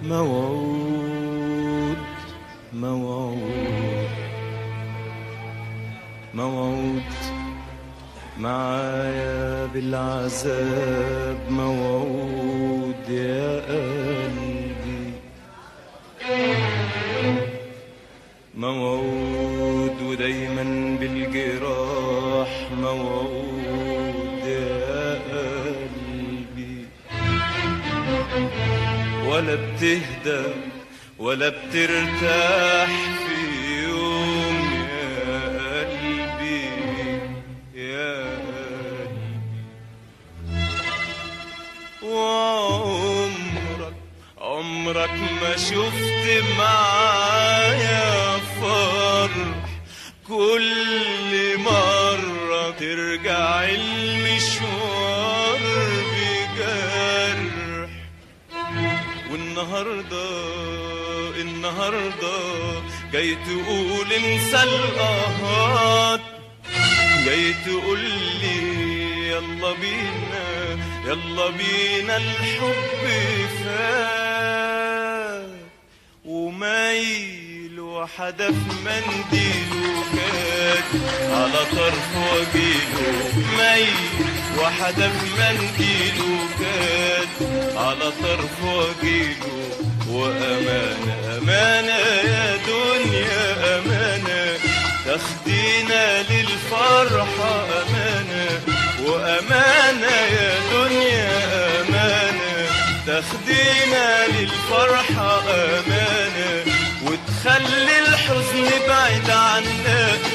موعود موعود موعود معايا بالعذاب موعود يا قلبي موعود ودايما بالجراح موعود يا قلبي ولا بتهدى ولا بترتاح في يوم يا قلبي يا قلبي وعمرك عمرك ما شفت معايا فرح كل مرة ترجع المشوار بجرح والنهاردة النهاردة جاي تقول انسى القهات جاي تقول لي يلا بينا يلا بينا الحب فات ومايل وحدف منديله كان على طرف وجيله مايل وحدف منديله كان على طرف وجيله وأمانة أمانة يا دنيا أمانة تاخدينا للفرحة أمانة وأمانة يا دنيا أمانة تاخدينا للفرحة أمانة وتخلي الحزن بعيد عنا